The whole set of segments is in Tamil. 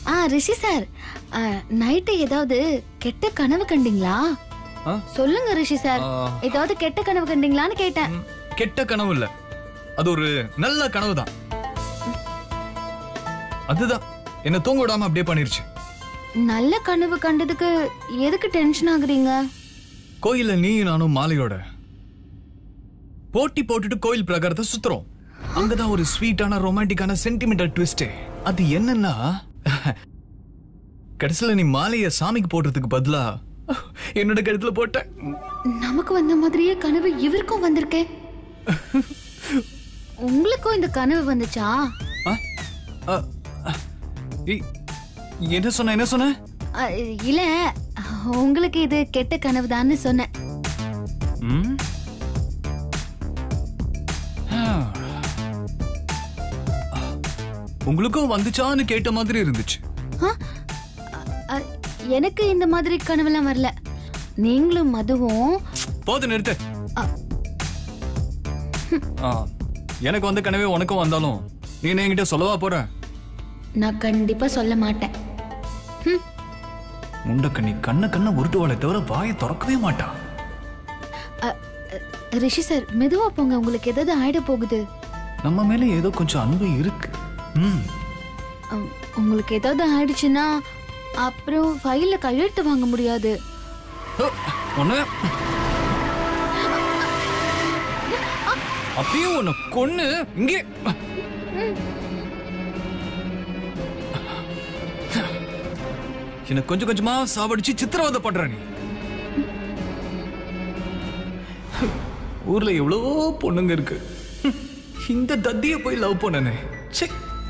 ஆ ரிஷி சார் நைட்டு ஏதாவது கெட்ட கனவு கண்டீங்களா ஆ? சொல்லுங்க ரிஷி சார் ஆ, ஏதாவது கெட்ட கனவு கண்டீங்களான்னு கேட்டேன் ம், கெட்ட கனவு இல்ல அது ஒரு நல்ல கனவு தான் அதுதான் என்ன தூங்க விடாம அப்படியே பண்ணிருச்சு நல்ல கனவு கண்டதுக்கு எதுக்கு டென்ஷன் ஆகுறீங்க கோயில்ல நீயும் நானும் மாலையோட போட்டி போட்டுட்டு கோயில் பிரகாரத்தை சுத்துறோம் அங்கதான் ஒரு ஸ்வீட்டான ரொமான்டிக்கான சென்டிமெண்டல் ட்விஸ்ட் அது என்னன்னா கடைசியில நீ மாலைய சாமிக்கு போடுறதுக்கு பதிலா என்னோட கழுத்துல போட்ட நமக்கு வந்த மாதிரியே கனவு இவருக்கும் வந்திருக்கே உங்களுக்கும் இந்த கனவு வந்துச்சா ஆ? ஆ, ஆ. ஏய், என்ன சொன்ன என்ன சொன்ன அ, இல்ல உங்களுக்கு இது கெட்ட கனவுதான்னு சொன்னேன் ம்? ஆ. உங்களுக்கும் வந்துச்சான்னு கேட்ட மாதிரி இருந்துச்சு ஆ? அ, எனக்கு இந்த மாதிரி கனவெல்லாம் வரல நீங்களும் மதுவும் போது நிறுத்து அ. ஆ, எனக்கு வந்த கனவே உனக்கும் வந்தாலும் நீ என்ன என்கிட்ட சொல்லவா போற நான் கண்டிப்பா சொல்ல மாட்டேன் ஹம், முண்டக்கண்ணி கண்ண கண்ண உருட்டுவாளே தவிர வாயை திறக்கவே மாட்டா அ, அ, ரிஷி சார் மெதுவா போங்க உங்களுக்கு ஏதாவது ஆயிட போகுது நம்ம மேல ஏதோ கொஞ்சம் அன்பு இருக்கு ம் அம், உங்களுக்கு ஏதாவது ஆயிடுச்சுன்னா அப்புறம் ஃபைல்ல கையெழுத்து வாங்க முடியாது ஒண்ணு அப்படியே உன்னை கொன்னு இங்கே என்ன கொஞ்சம் கொஞ்சமா சாவடிச்சு சித்திரவதை பண்ற நீ ஊர்ல எவ்வளவோ பொண்ணுங்க இருக்கு இந்த தத்திய போய் லவ் பண்ணனே சே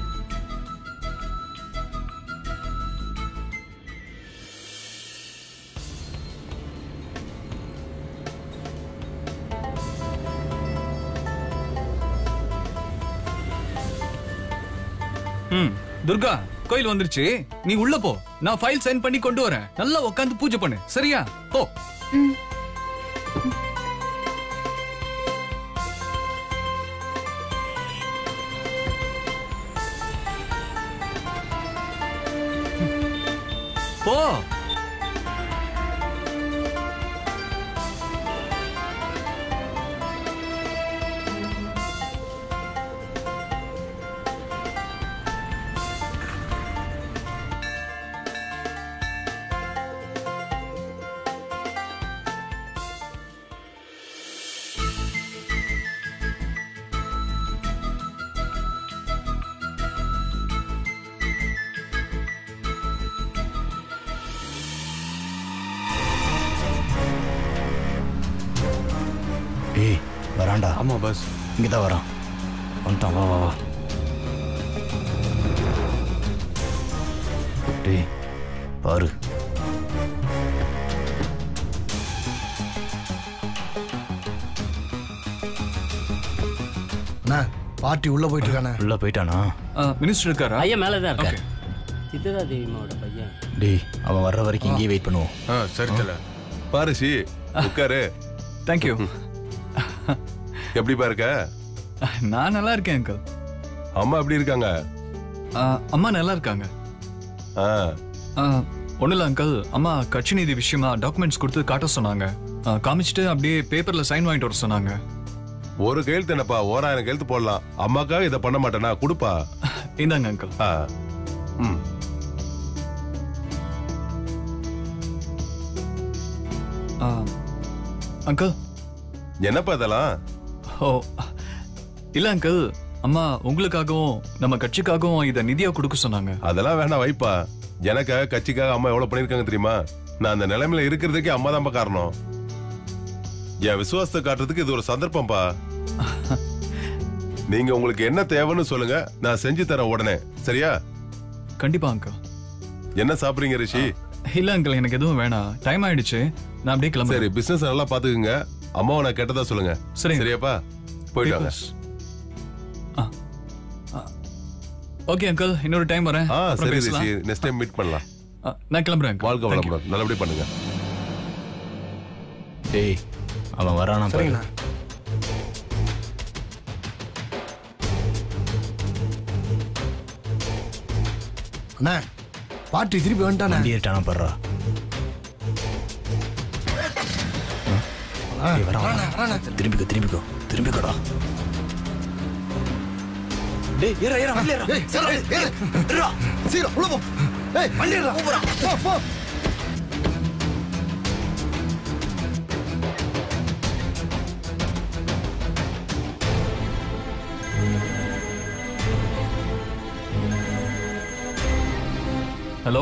ம் துர்கா கோயில் வந்துருச்சு நீ உள்ள போ நான் ஃபைல் சைன் பண்ணி கொண்டு வரேன் நல்லா உட்காந்து பூஜை பண்ணு சரியா போ ம். போ டேய் வரான்டா ஆமா பஸ் இங்கே தான் வரான் வந்துட்டான் வா வா வா டேய் பாரு அண்ணா பார்ட்டி உள்ள போயிட்டு இருக்கானே உள்ள போயிட்டானா மினிஸ்டர் இருக்காரா ஐயா மேலே தான் ஓகே இருக்காரு சித்தரா தேவிமாவோட பையன் டேய் அவன் வர்ற வரைக்கும் இங்கேயே வெயிட் பண்ணுவோம் ஆ சரி தல பாரு சி உட்காரு தேங்க்யூ எப்படிப்பா இருக்க நான் நல்லா இருக்கேன் அங்கிள் அம்மா எப்படி இருக்காங்க அம்மா நல்லா இருக்காங்க ஆ ஒன்றும் இல்லை அங்கிள் அம்மா கட்சி நீதி விஷயமா டாக்குமெண்ட்ஸ் கொடுத்து காட்ட சொன்னாங்க ஆ, காமிச்சிட்டு அப்படியே பேப்பர்ல சைன் வாங்கிட்டு வர சொன்னாங்க ஒரு கையெழுத்து என்னப்பா ஓராயிரம் கையெழுத்து போடலாம் அம்மாக்காக இதை பண்ண மாட்டேனா கொடுப்பா இந்தாங்க அங்கிள் ஆ ம் அங்கிள் என்னப்பா இதெல்லாம் ஓ இல்ல அங்கிள் அம்மா உங்களுக்காகவும் நம்ம கட்சிக்காகவும் இதை நிதியா கொடுக்க சொன்னாங்க அதெல்லாம் வேண்டாம் வைப்பா எனக்காக கட்சிக்காக அம்மா எவ்வளவு பண்ணிருக்காங்க தெரியுமா நான் அந்த நிலைமையில இருக்கிறதுக்கே அம்மா தான்ப்பா காரணம் என் விசுவாசத்தை காட்டுறதுக்கு இது ஒரு சந்தர்ப்பம்ப்பா நீங்க உங்களுக்கு என்ன தேவைன்னு சொல்லுங்க நான் செஞ்சு தரேன் உடனே சரியா கண்டிப்பா அங்கிள் என்ன சாப்பிடுறீங்க ரிஷி இல்ல அங்கிள் எனக்கு எதுவும் வேணாம் டைம் ஆயிடுச்சு நான் அப்படியே சரி கிளம்புறேன் பிசினஸ் நல்லா பாத்துக்குங்க அம்மாவை நான் கெட்டதா சொல்லுங்க சரிங்க. சரியாப்பா போயிட்டு வாங்க Papers. ஆ. ஆ. ஓகே அங்கிள் இன்னொரு டைம் வரேன் ஆ அப்புறம் சரி பேசலாம். ரிஷி நெக்ஸ்ட் டைம் மீட் பண்ணலாம் ஆ, நான் கிளம்புறேன் uncle. வாழ்க்கை Thank you. வளமுடன் நல்லபடியா பண்ணுங்க டேய் அவன் வரானா பாரு சரிங்கண்ணா அண்ணா பாட்டி திருப்பி வந்துட்டானே வண்டி ஏட்டானா படுறா ஏய், வரான், வரான். திரும்பிக்கோ திரும்பிக்கோ திரும்பிக்கோடா டேய் ஏறா ஏறா வண்டியில ஏறா. ஏய் சரி ஏய், ஏய், ஏறா. சீக்கிரம் உள்ள போ ஏய் வண்டி ஏறுடா. போ போ ஹலோ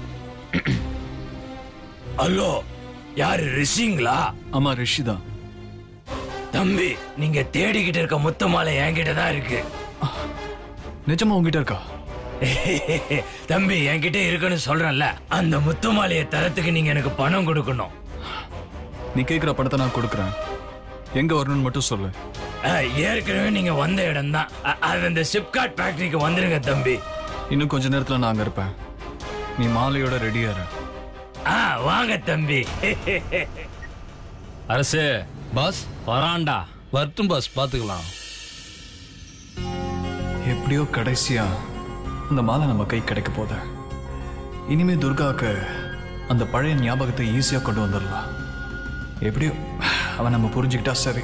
ஹலோ யாரு ரிஷிங்களா ஆமா ரிஷி தான் தம்பி நீங்க தேடிக்கிட்டு இருக்க முத்து மாலை என்கிட்ட தான் இருக்கு நிஜமா உங்ககிட்ட இருக்கா தம்பி என்கிட்ட இருக்குன்னு சொல்றேன்ல அந்த முத்து மாலையை தரத்துக்கு நீங்க எனக்கு பணம் கொடுக்கணும் நீ கேட்குற படத்தை நான் கொடுக்குறேன் எங்க வரணும்னு மட்டும் சொல்லு அஹ், ஏற்கனவே நீங்க வந்த இடம் தான் அது அந்த சிப்காட் ஃபேக்டரிக்கு வந்துருங்க தம்பி இன்னும் கொஞ்ச நேரத்துல நான் அங்க இருப்பேன் நீ மாலையோட ரெடியா இரு ஆ வாங்க தம்பி அரசே பாஸ் வரான்டா வரட்டும் பாஸ் பார்த்துக்கலாம் எப்படியோ கடைசியா அந்த மாலை நம்ம கை கிடைக்க போகுது இனிமே துர்காவுக்கு அந்த பழைய ஞாபகத்தை ஈஸியா கொண்டு வந்துடலாம் எப்படியோ அவன் நம்ம புரிஞ்சுக்கிட்டா சரி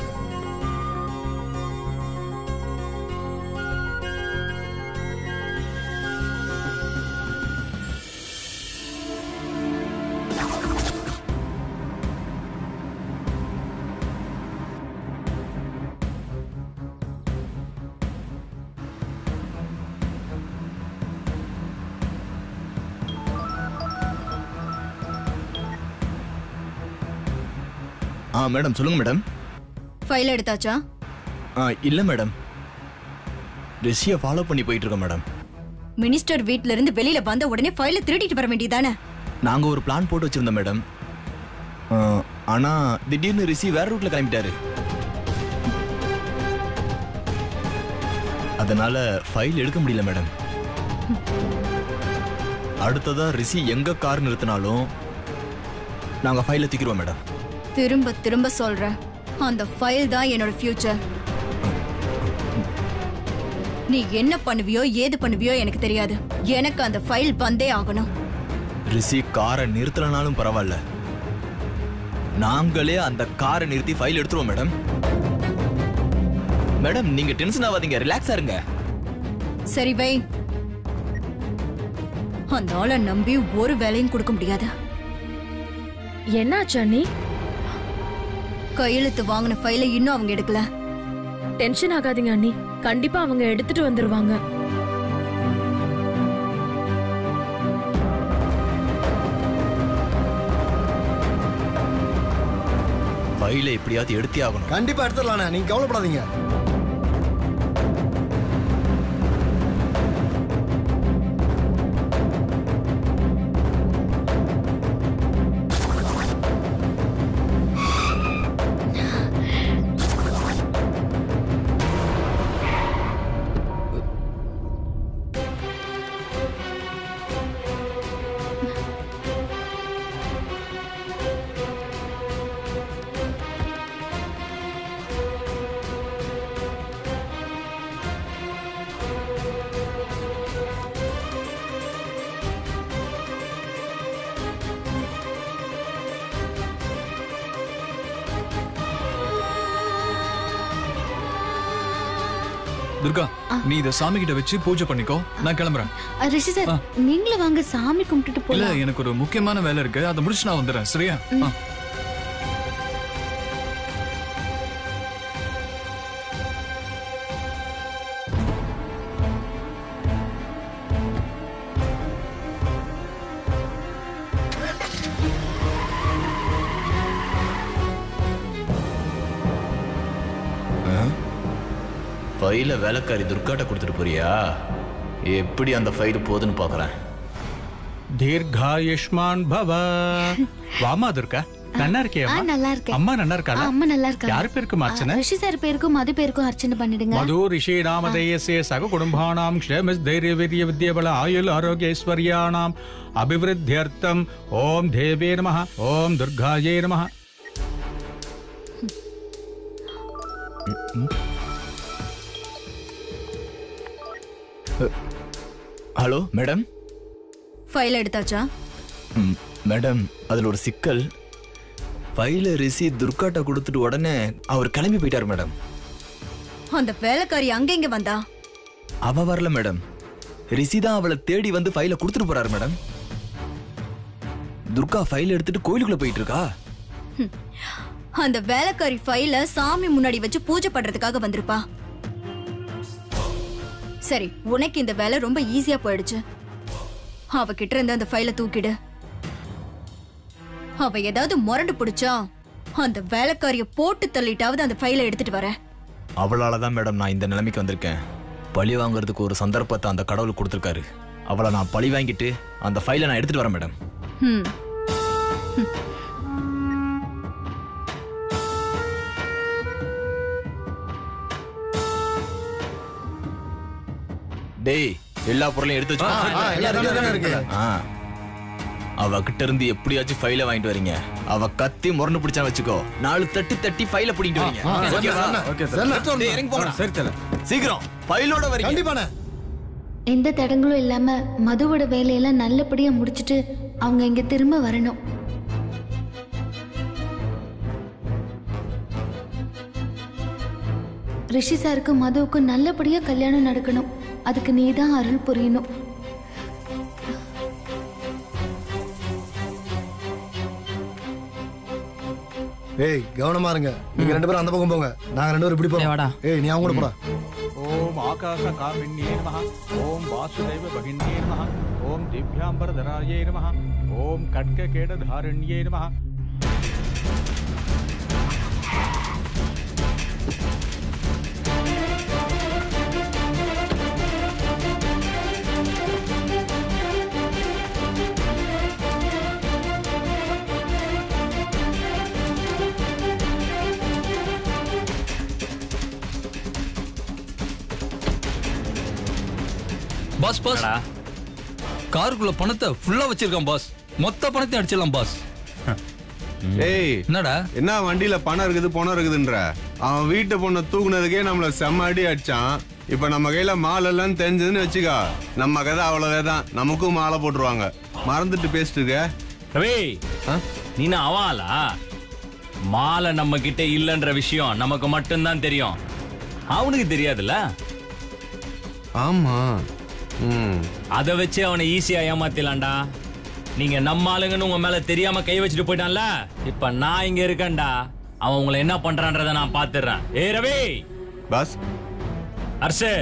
ஆ மேடம் சொல்லுங்க மேடம் ஃபைல் எடுத்தாச்சா ஆ இல்லை மேடம் ரிஷியை ஃபாலோ பண்ணி போயிட்டு இருக்கோம் மேடம் மினிஸ்டர் வீட்ல இருந்து வெளியில வந்த உடனே ஃபைல திருடிட்டு வர வேண்டியதானே நாங்கள் ஒரு பிளான் போட்டு வச்சிருந்தோம் மேடம் ஆ, ஆனா திடீர்னு ரிஷி வேற ரூட்ல கிளம்பிட்டாரு அதனால ஃபைல் எடுக்க முடியல மேடம் அடுத்ததா ரிஷி எங்க கார் நிறுத்தினாலும் நாங்க ஃபைலை தூக்கிடுவோம் மேடம் திரும்ப திரும்ப சொல்றேன் அந்த ஃபைல் தான் என்னோட ஃபியூச்சர் நீ என்ன பண்ணுவியோ ஏது பண்ணுவியோ எனக்கு தெரியாது எனக்கு அந்த ஃபைல் வந்தே ஆகணும் ரிஷி காரை நிறுத்தலனாலும் பரவாயில்ல நாங்களே அந்த காரை நிறுத்தி ஃபைல் எடுத்துருவோம் மேடம் மேடம் நீங்க டென்ஷன் ஆகாதீங்க ரிலாக்ஸா இருங்க சரி வை அந்த ஆளை நம்பி ஒரு வேலையும் கொடுக்க முடியாது என்னாச்சு அண்ணி கையெழுத்து வாங்கின ஃபைலை இன்னும் அவங்க எடுக்கல டென்ஷன் ஆகாதீங்க அண்ணி கண்டிப்பா அவங்க எடுத்துட்டு வந்துருவாங்க ஃபைலை எப்படியாவது எடுத்தே ஆகணும் கண்டிப்பா எடுத்துடலாண்ணே நீங்க கவலைப்படாதீங்க துர்கா நீ இதை சாமி கிட்ட வச்சு பூஜை பண்ணிக்கோ நான் கிளம்புறேன் ரிஷி சார் நீங்களும் வாங்க சாமி கும்பிட்டுட்டு இல்ல எனக்கு ஒரு முக்கியமான வேலை இருக்கு அதை முடிச்சு நான் வந்துடுறேன் சரியா ஆ. ஃபைலை வேலைக்காரி துர்காட்ட கொடுத்துட்டு போறியா எப்படி அந்த ஃபைல் போகுதுன்னு பார்க்கறேன் தீர்காயுஷ்மான் பவ வாமா துர்கா நன்னா இருக்கியா ஆ நல்லா இருக்கேன் அம்மா நன்னா ஆ, இருக்காளா அம்மா நல்லா இருக்காங்க யார் பேருக்கும் அர்ச்சனை ரிஷி சார் பேருக்கும் மது பேருக்கும் அர்ச்சனை பண்ணிடுங்க மது ரிஷி நாமதேயசே சக குடும்பானாம் க்ஷேமஸ் தைரிய வீரிய வித்யபல ஆயுள் ஆரோக்கியஸ்வர்யானாம் அபிவிருத்தியர்த்தம் ஓம் தேவே நம ஓம் துர்காயே நம ஹலோ மேடம் ஃபைல் எடுத்தாச்சா ம், மேடம் அதில் ஒரு சிக்கல் ஃபைல ரிசி துர்காட்ட கொடுத்துட்டு உடனே அவர் கிளம்பி போயிட்டார் மேடம் அந்த வேலைக்காரி அங்க இங்க வந்தா அவ வரல மேடம் ரிஷி தான் அவளை தேடி வந்து ஃபைலை கொடுத்துட்டு போறாரு மேடம் துர்கா ஃபைல் எடுத்துட்டு கோயிலுக்குள்ள போயிட்டு இருக்கா ஹம். அந்த வேலைக்காரி ஃபைல சாமி முன்னாடி வச்சு பூஜை பண்றதுக்காக வந்திருப்பா சரி உனக்கு இந்த வேலை ரொம்ப ஈஸியா போயிடுச்சு அவகிட்ட இருந்து அந்த ஃபைலை தூக்கிடு அவ ஏதாவது முரண்டு பிடிச்சா அந்த வேலைக்காரிய போட்டு தள்ளிட்டாவது அந்த ஃபைலை எடுத்துட்டு வரேன் அவளால தான் மேடம் நான் இந்த நிலைமைக்கு வந்திருக்கேன் பழி வாங்குறதுக்கு ஒரு சந்தர்ப்பத்தை அந்த கடவுள் கொடுத்துருக்காரு அவளை நான் பழி வாங்கிட்டு அந்த ஃபைலை நான் எடுத்துட்டு வரேன் மேடம் ஹம். டேய் எல்லா பொருளையும் எடுத்து வச்சு ஆ, ஆ, எல்லாம் ready-ஆ தானே இருக்கு. ஆ. அவ கிட்ட இருந்து எப்படியாச்சும் ஃபைலை வாங்கிட்டு வரீங்க அவ கத்தி முரண்டு பிடிச்சா வச்சுக்கோ நாலு தட்டி தட்டி ஃபைலை பிடிக்கிட்டு வரீங்க ஆ, ஆ, ஓகேவா? சரிண்ணே. ஓகே, சரிண்ணே. எடுத்து வரணும். டேய், இறங்கி போங்கடா. சரி, சரி. சீக்கிரம் ஃபைலோட வரீங்க கண்டிப்பாண்ணே எந்த தடங்களும் இல்லாம மதுவோட வேலையெல்லாம் நல்லபடியா முடிச்சிட்டு அவங்க இங்க திரும்ப வரணும் ரிஷி சாருக்கு மதுவுக்கு நல்லபடியா கல்யாணம் நடக்கணும் அதுக்கு நீ தான் அருள் புரியணும் ஏய் கவனமா இருங்க நீங்க ரெண்டு பேரும் அந்த பக்கம் போங்க நாங்க ரெண்டு பேரும் இப்படி போறோம் ஏய் நீ அவங்க கூட போடா ఓం ఆకాశ కామిన్యే నమ ఓం వాసుదేవ భగిన్యే నమ ఓం దివ్యాంబరధరాయే నమ ఓం ఖడ్గకేటధారణ్యే నమ பாஸ் பாஸ் காருக்குள்ள பணத்தை ஃபுல்லா வச்சிருக்கான் பாஸ் மொத்த பணத்தையும் அடிச்சிடலாம் பாஸ் ஏய் என்னடா என்ன வண்டியில பணம் இருக்குது பணம் இருக்குதுன்ற அவன் வீட்டு பொண்ணை தூக்குனதுக்கே நம்மள செம்ம அடி அடிச்சான் இப்ப நம்ம கையில மாலை எல்லாம் தெரிஞ்சதுன்னு வச்சுக்கோ நம்ம கதை அவ்வளவுதான் நமக்கும் மாலை போட்டுருவாங்க மறந்துட்டு பேசிட்டு இருக்க ரவி நீ என்ன அவாளா மாலை நம்ம கிட்ட இல்லைன்ற விஷயம் நமக்கு மட்டும்தான் தெரியும் அவனுக்கு தெரியாதுல்ல ஆமா ம் அதை வச்சு அவனை ஈஸியா ஏமாத்திலாம்டா நீங்க நம்ம ஆளுங்கன்னு உங்க மேல தெரியாம கை வச்சுட்டு போயிட்டான்ல இப்ப நான் இங்க இருக்கேன்டா அவன் உங்களை என்ன பண்றான்றத நான் பாத்துறேன் ஏ ரவி பாஸ் அர்ஷு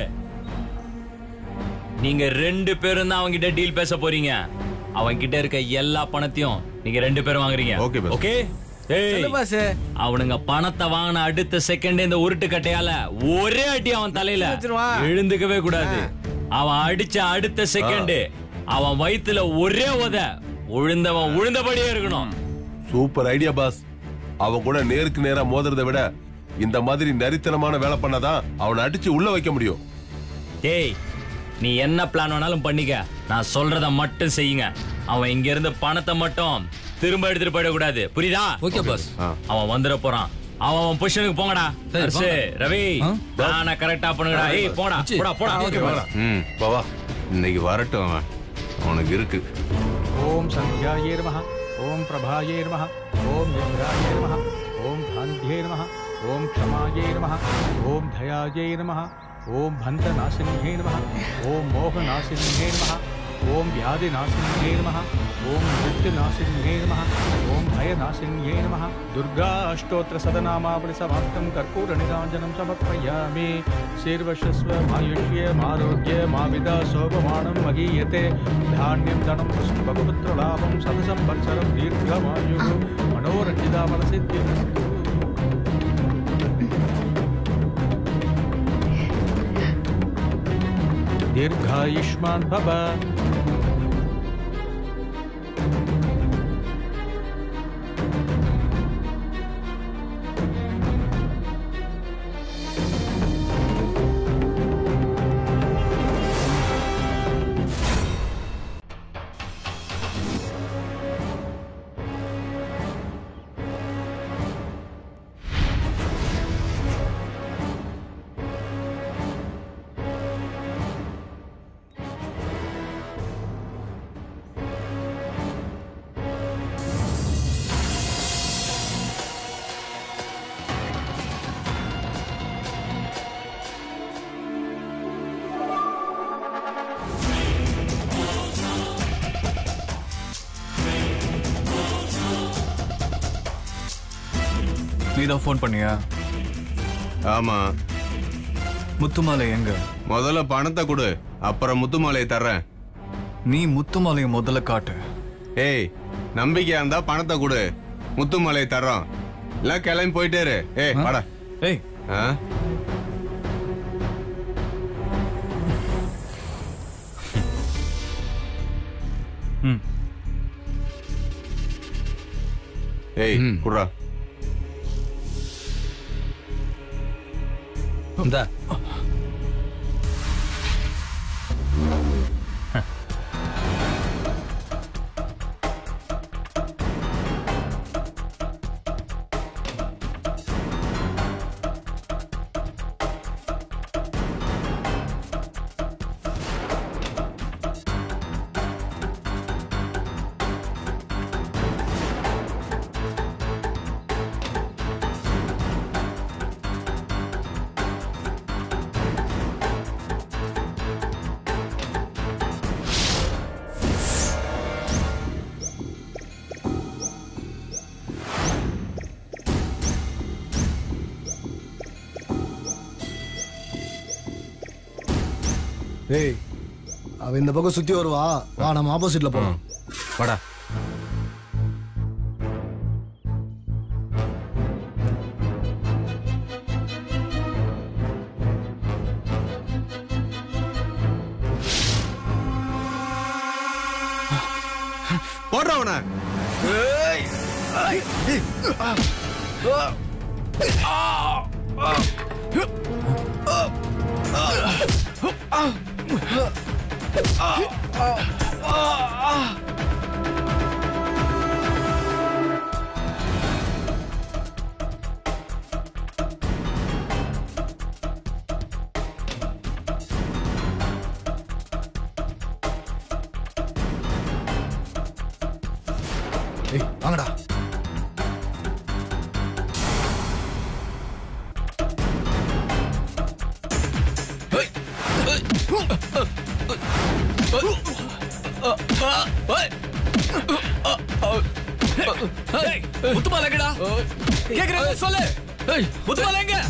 நீங்க ரெண்டு பேரும் தான் அவன்கிட்ட டீல் பேச போறீங்க அவன் கிட்ட இருக்க எல்லா பணத்தையும் நீங்க ரெண்டு பேரும் வாங்குறீங்க ஓகே பாஸ். ஓகே ஏய் அவனுங்க பணத்தை வாங்கின அடுத்த செகண்ட் இந்த உருட்டு கட்டையால ஒரே அடி அவன் தலையில எழுந்துக்கவே கூடாது அவன் அடிச்ச அடுத்த செகண்ட் அவன் வயித்துல ஒரே உத உழுந்தவன் உழுந்தபடியே இருக்கணும் சூப்பர் ஐடியா பாஸ் அவன் கூட நேருக்கு நேரா மோதுறதை விட இந்த மாதிரி நரித்தனமான வேலை பண்ணாதான் அவனை அடிச்சு உள்ள வைக்க முடியும் டேய் நீ என்ன பிளான் வேணாலும் பண்ணிக்க நான் சொல்றத மட்டும் செய்யுங்க அவன் இங்க இருந்து பணத்தை மட்டும் திரும்ப எடுத்துட்டு போயிடக்கூடாது புரியுதா ஓகே பாஸ் அவன் வந்துட போறான் அவன் அவன் பொசிஷனுக்கு போங்கடா சரி, அரிசி, போங்க. ரவி ஆ? நானா கரெக்டா பண்ணுங்கடா ஏய் போடா மச்சி. போடா போடா ஓகே, போடா ம் வா வா இன்னைக்கு வரட்டும் அவன் அவனுக்கு இருக்கு ఓం సంధ్యాయే నమ ఓం ప్రభాయే నమ ఓం నిద్రాయే నమ ఓం గాంధ్యే నమ ఓం క్షమాయే నమ ఓం దయాయే నమ ఓం భంతనాశిన్యే నమ ఓం మోహనాశిన్యే నమ ఓం వ్యాధినాశిన్యే నమ ఓం మృత్యునాశిన్యే నమ ఓం భయనాశిన్యే నమ దుర్గా అష్టోత్తర సదనామావళి సమాప్తం కర్పూర నిరాంజనం సమర్పయామి శీర్వశస్వ మాయుష్యమారోగ్య మావిద శోభమానం మగీయతే ధాన్యం ధనం పుష్పపుత్రలాభం శతసంవత్సరం దీర్ఘమాయు మనోరంజితామల సిద్ధి దీర్ఘాయుష్మాన్ భవ நீ தான் ஃபோன் பண்ணியா ஆமா முத்துமாலை எங்க முதல்ல பணத்தை கொடு அப்புறம் முத்துமாலையை தர்றேன் நீ முத்துமாலையை முதல்ல காட்டு ஏய் நம்பிக்கையா இருந்தா பணத்தை கொடு முத்துமாலையை தர்றோம் இல்ல கிளம்பி போயிட்டே இரு ஏய் வாடா ஏய் ஆ ம் ஏய் குடுறா இந்த ஏய் அவ இந்த பக்கம் சுத்தி வருவா வா நம்ம ஆப்போசிட்ல போலாம் வாடா போடுற அவன ஏய் வாங்கடா முத்துமாலை எங்கடா கேக்குறேன் சொல்லு முத்துமாலை எங்க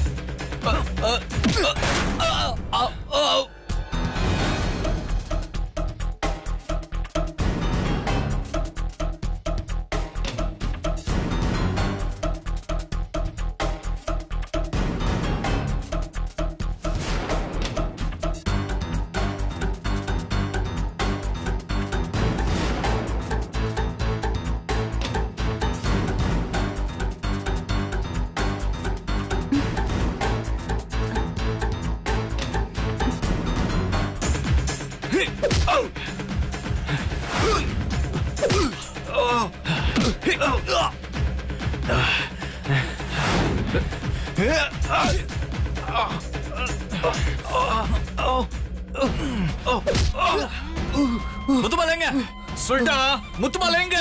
முத்துமாலை எங்க சொல்லிட்டா முத்துமாலை எங்க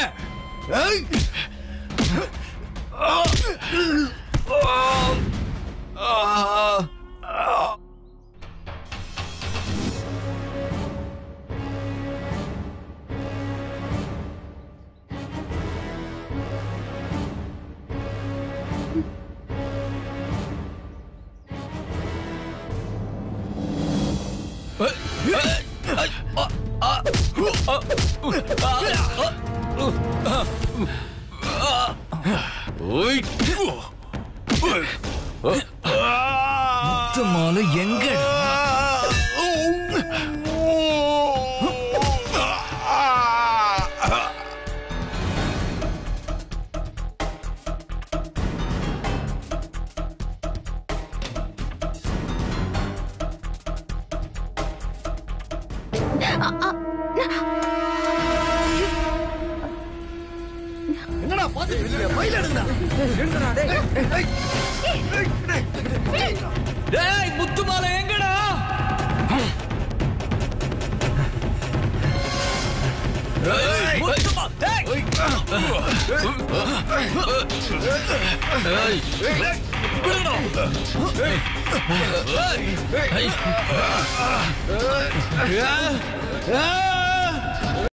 முத்துமாலை எங்கடா என்னடா பாத்துட்டு இருக்கீங்க ஃபைல் எடுங்கடா எடுங்கடா டேய் டேய் முத்துமாலை எங்கடா ஏய், முத்துமா டேய் ஏய் விடுடா ஏய் ஏய் ஏய்